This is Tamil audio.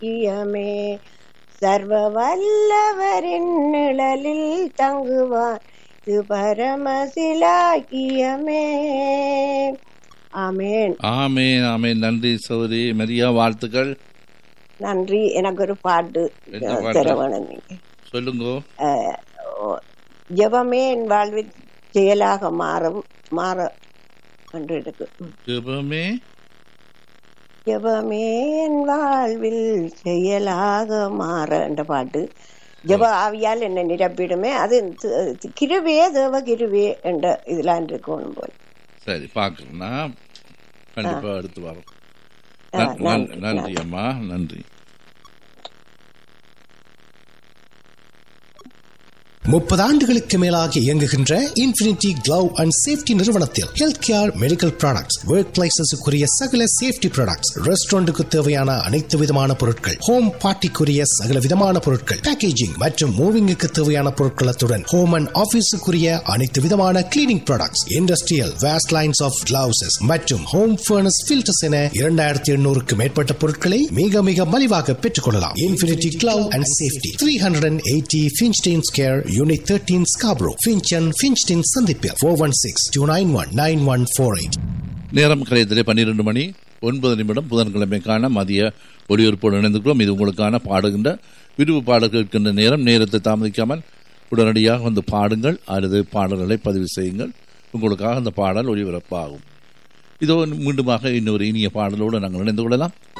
பாக்கியமே சர்வ வல்லவரின் நிழலில் தங்குவான் இது பரமசிலாக்கியமே ஆமேன் ஆமேன் ஆமேன் நன்றி சௌரி மரியா வாழ்த்துக்கள் நன்றி எனக்கு ஒரு பாட்டு என்ன பாட்டு? தரவணும் நீங்க சொல்லுங்க அஹ், ஓ- ஜெபமே என் வாழ்வில் செயலாக மாறும் மாற என்று இருக்கு ம். ஜெபமே ஜெபமே என் வாழ்வில் செயலாக மாற என்ற பாட்டு ஜெப ஆவியால் என்னை நிரப்பிடுமே அது தி- கிருபே தேவ கிருபே என்ற இதெல்லாம் இருக்கணும் போல் சரி பார்க்குறேன் நான் கண்டிப்பாக எடுத்து வரோம் ஆ, நன்- நன்- நன்றி, நன்றி அம்மா நன்றி முப்பது ஆண்டுகளுக்கு மேலாக இயங்குகின்ற இன்ஃபினிட்டி கிளவ் அண்ட் சேஃப்டி நிறுவனத்தில் health care medical products work லைசன்ஸுக்குரிய சகல சேஃப்டி ப்ராடக்ட்ஸ் ரெஸ்டாரண்ட்டுக்கு தேவையான அனைத்து விதமான பொருட்கள் ஹோம் பார்ட்டிக்குரிய சகல விதமான பொருட்கள் பேக்கேஜிங் மற்றும் மூவிங்குக்கு தேவையான பொருட்களத்துடன் ஹோம் அண்ட் ஆபீஸுக்குரிய அனைத்து விதமான cleaning products industrial waste lines of gloves மற்றும் ஹோம் ஃபர்னஸ் ஃபில்டர்ஸ் என இரண்டாயிரத்தி எண்ணூறுக்கு மேற்பட்ட பொருட்களை மிக மிக மலிவாக பெற்றுக்கொள்ளலாம் Infinity Glove and Safety three hundred and eighty Finchdene Square unit thirteen Scarborough Finch and Finchdene சந்திப்பில் four one six two nine one nine one four eight நேரம் கலையத்திலே பன்னிரண்டு மணி ஒன்பது நிமிடம் புதன்கிழமைக்கான மதிய ஒளிபரப்போடு இணைந்துக்கிறோம் இது உங்களுக்கான பாடுகின்ற விருப்பு பாடல் கேட்கின்ற நேரம் நேரத்தை தாமதிக்காமல் உடனடியாக வந்து பாடுங்கள் அல்லது பாடல்களை பதிவு செய்யுங்கள் உங்களுக்காக அந்த பாடல் ஒளிபரப்பாகும் இதோ மீண்டுமாக இன்னொரு இனிய பாடலோடு நாங்கள் இணைந்து கொள்ளலாம்